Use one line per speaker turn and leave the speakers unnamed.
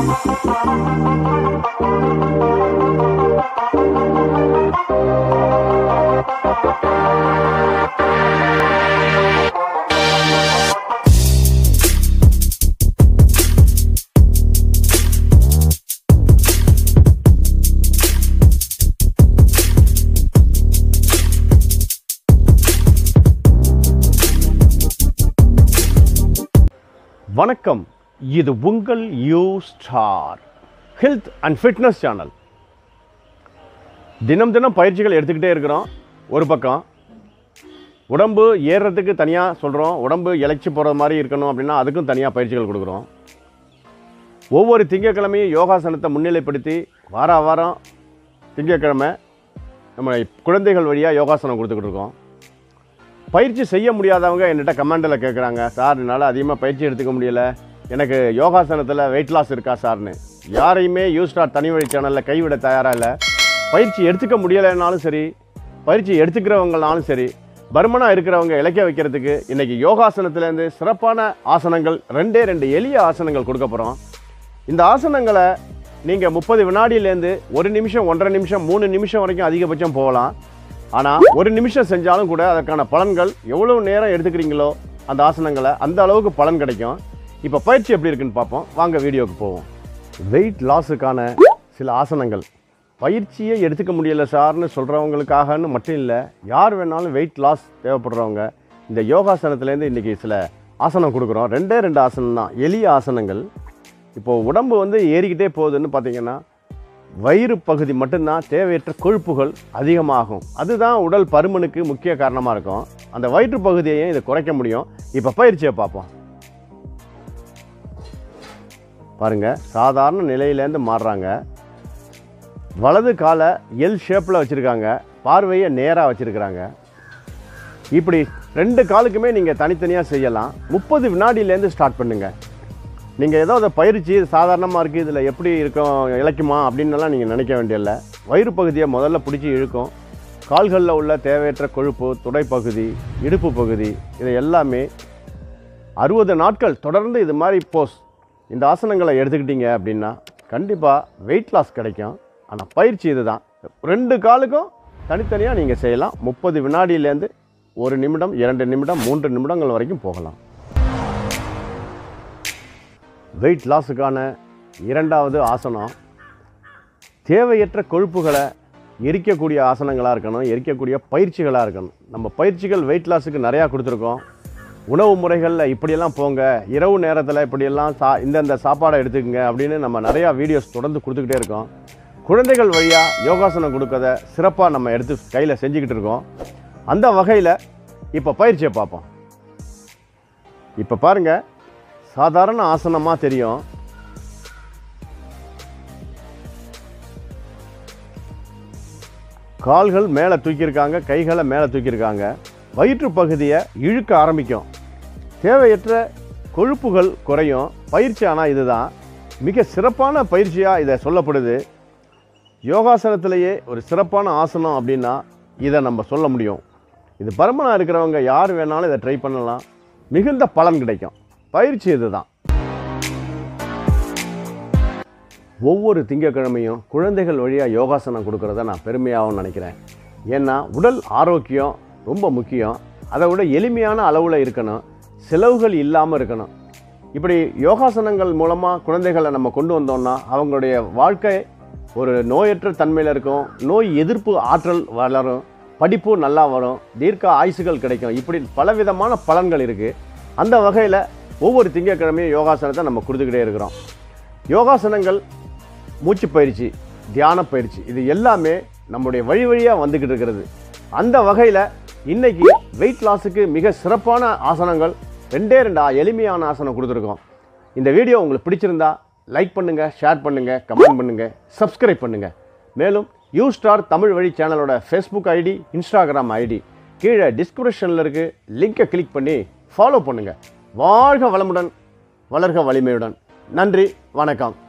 வணக்கம் இது உங்கள் U Star health and fitness channel தினம் தினம் பயிற்சிகள் எடுத்துக்கிட்டே இருக்கிறோம் ஒரு பக்கம் உடம்பு ஏறுறதுக்கு தனியாக சொல்கிறோம் உடம்பு இழைச்சி போகிற மாதிரி இருக்கணும் அப்படின்னா அதுக்கும் தனியாக பயிற்சிகள் கொடுக்குறோம் ஒவ்வொரு திங்கட்கிழமையும் யோகாசனத்தை முன்னிலைப்படுத்தி வார வாரம் திங்கட்கிழமை நம்ம குழந்தைகள் வழியாக யோகாசனம் கொடுத்துக்கிட்டு இருக்கோம் பயிற்சி செய்ய முடியாதவங்க என்கிட்ட கமெண்டில் கேட்குறாங்க சார் என்னால் அதிகமாக பயிற்சி எடுத்துக்க முடியல எனக்கு யோகாசனத்தில் வெயிட் லாஸ் இருக்கா சார்னு யாரையுமே யூ ஸ்டார் தனி வழி சேனலில் கைவிட தயாராக இல்லை பயிற்சி எடுத்துக்க முடியலைன்னாலும் சரி பயிற்சி எடுத்துக்கிறவங்கனாலும் சரி பருமனாக இருக்கிறவங்க இலக்கிய வைக்கிறதுக்கு இன்றைக்கி யோகாசனத்துலேருந்து சிறப்பான ஆசனங்கள் ரெண்டே ரெண்டு எளிய ஆசனங்கள் கொடுக்க போகிறோம் இந்த ஆசனங்களை நீங்கள் முப்பது வினாடியிலேருந்து ஒரு நிமிஷம் ஒன்றரை நிமிஷம் மூணு நிமிஷம் வரைக்கும் அதிகபட்சம் போகலாம் ஆனால் ஒரு நிமிஷம் செஞ்சாலும் கூட அதற்கான பலன்கள் எவ்வளவு நேரம் எடுத்துக்கிறீங்களோ அந்த ஆசனங்களை அந்த அளவுக்கு பலன் கிடைக்கும் இப்போ பயிற்சி எப்படி இருக்குன்னு பார்ப்போம் வாங்க வீடியோவுக்கு போவோம் வெயிட் லாஸுக்கான சில ஆசனங்கள் பயிற்சியே எடுத்துக்க முடியல சார்னு சொல்கிறவங்களுக்காகன்னு மட்டும் இல்லை யார் வேணாலும் வெயிட் லாஸ் தேவைப்படுறவங்க இந்த யோகாசனத்துலேருந்து இன்றைக்கி சில ஆசனம் கொடுக்குறோம் ரெண்டே ரெண்டு ஆசனம் தான் எளிய ஆசனங்கள் இப்போது உடம்பு வந்து ஏறிக்கிட்டே போகுதுன்னு பார்த்தீங்கன்னா வயிறு பகுதி மட்டும்தான் தேவையற்ற கொழுப்புகள் அதிகமாகும் அதுதான் உடல் பருமனுக்கு முக்கிய காரணமாக இருக்கும் அந்த வயிற்று பகுதியையும் இதை குறைக்க முடியும் இப்போ பயிற்சியை பார்ப்போம் பாருங்க சாதாரண நிலையிலேருந்து மாறுறாங்க வலது காலை எல் ஷேப்பில் வச்சுருக்காங்க பார்வையை நேராக வச்சுருக்கிறாங்க இப்படி ரெண்டு காலுக்குமே நீங்கள் தனித்தனியாக செய்யலாம் முப்பது வினாடியிலேருந்து ஸ்டார்ட் பண்ணுங்கள் நீங்கள் ஏதோ அதை பயிற்சி இது சாதாரணமாக இருக்குது இதில் எப்படி இருக்கும் இழைக்குமா அப்படின்னலாம் நீங்கள் நினைக்க வேண்டியதில்லை வயிறு பகுதியை முதல்ல பிடிச்சி இழுக்கும் கால்களில் உள்ள தேவையற்ற கொழுப்பு துடைப்பகுதி இடுப்பு பகுதி இது எல்லாமே அறுபது நாட்கள் தொடர்ந்து இது மாதிரி போஸ் இந்த ஆசனங்களை எடுத்துக்கிட்டீங்க அப்படின்னா கண்டிப்பாக வெயிட் லாஸ் கிடைக்கும் ஆனால் பயிற்சி இதுதான் ரெண்டு காலுக்கும் தனித்தனியாக நீங்கள் செய்யலாம் முப்பது வினாடியிலேருந்து ஒரு நிமிடம் இரண்டு நிமிடம் மூன்று நிமிடங்கள் வரைக்கும் போகலாம் வெயிட் லாஸுக்கான இரண்டாவது ஆசனம் தேவையற்ற கொழுப்புகளை எரிக்கக்கூடிய ஆசனங்களாக இருக்கணும் எரிக்கக்கூடிய பயிற்சிகளாக இருக்கணும் நம்ம பயிற்சிகள் வெயிட் லாஸுக்கு நிறையா கொடுத்துருக்கோம் உணவு முறைகளில் இப்படியெல்லாம் போங்க இரவு நேரத்தில் இப்படியெல்லாம் சா இந்தந்த சாப்பாடை எடுத்துக்கங்க அப்படின்னு நம்ம நிறையா வீடியோஸ் தொடர்ந்து கொடுத்துக்கிட்டே இருக்கோம் குழந்தைகள் வழியாக யோகாசனம் கொடுக்கறத சிறப்பாக நம்ம எடுத்து கையில் செஞ்சுக்கிட்டு இருக்கோம் அந்த வகையில் இப்போ பயிற்சியை பார்ப்போம் இப்போ பாருங்கள் சாதாரண ஆசனமாக தெரியும் கால்கள் மேலே தூக்கியிருக்காங்க கைகளை மேலே தூக்கியிருக்காங்க வயிற்று பகுதியை இழுக்க ஆரம்பிக்கும் தேவையற்ற கொழுப்புகள் குறையும் பயிற்சி ஆனால் இதுதான் மிக சிறப்பான பயிற்சியாக இதை சொல்லப்படுது யோகாசனத்திலேயே ஒரு சிறப்பான ஆசனம் அப்படின்னா இதை நம்ம சொல்ல முடியும் இது பருமனாக இருக்கிறவங்க யார் வேணாலும் இதை ட்ரை பண்ணலாம் மிகுந்த பலன் கிடைக்கும் பயிற்சி இதுதான் ஒவ்வொரு திங்கக்கிழமையும் குழந்தைகள் வழியாக யோகாசனம் கொடுக்குறத நான் பெருமையாகவும் நினைக்கிறேன் ஏன்னா உடல் ஆரோக்கியம் ரொம்ப முக்கியம் அதை விட எளிமையான அளவில் இருக்கணும் செலவுகள் இல்லாமல் இருக்கணும் இப்படி யோகாசனங்கள் மூலமாக குழந்தைகளை நம்ம கொண்டு வந்தோம்னா அவங்களுடைய வாழ்க்கை ஒரு நோயற்ற தன்மையில் இருக்கும் நோய் எதிர்ப்பு ஆற்றல் வளரும் படிப்பு நல்லா வரும் தீர்க்க ஆயுசுகள் கிடைக்கும் இப்படி பலவிதமான பலன்கள் இருக்குது அந்த வகையில் ஒவ்வொரு திங்கட்கிழமையும் யோகாசனத்தை நம்ம கொடுத்துக்கிட்டே இருக்கிறோம் யோகாசனங்கள் மூச்சு பயிற்சி தியான பயிற்சி இது எல்லாமே நம்முடைய வழி வழியாக வந்துக்கிட்டு இருக்கிறது அந்த வகையில் இன்னைக்கு வெயிட் லாஸுக்கு மிக சிறப்பான ஆசனங்கள் ரெண்டே ரெண்டு ஆ- எளிமையான ஆசனம் கொடுத்துருக்கோம் இந்த வீடியோ உங்களுக்கு பிடிச்சிருந்தா லைக் பண்ணுங்கள் ஷேர் பண்ணுங்கள் கமெண்ட் பண்ணுங்கள் சப்ஸ்கிரைப் பண்ணுங்கள் மேலும் யூ ஸ்டார் தமிழ் வழி சேனலோட ஃபேஸ்புக் ஐடி இன்ஸ்டாகிராம் ஐடி கீழே டிஸ்கிரிப்ஷனில் இருக்கு லிங்கை கிளிக் பண்ணி ஃபாலோ பண்ணுங்கள் வாழ்க வளமுடன் வளர்க வலிமையுடன் நன்றி வணக்கம்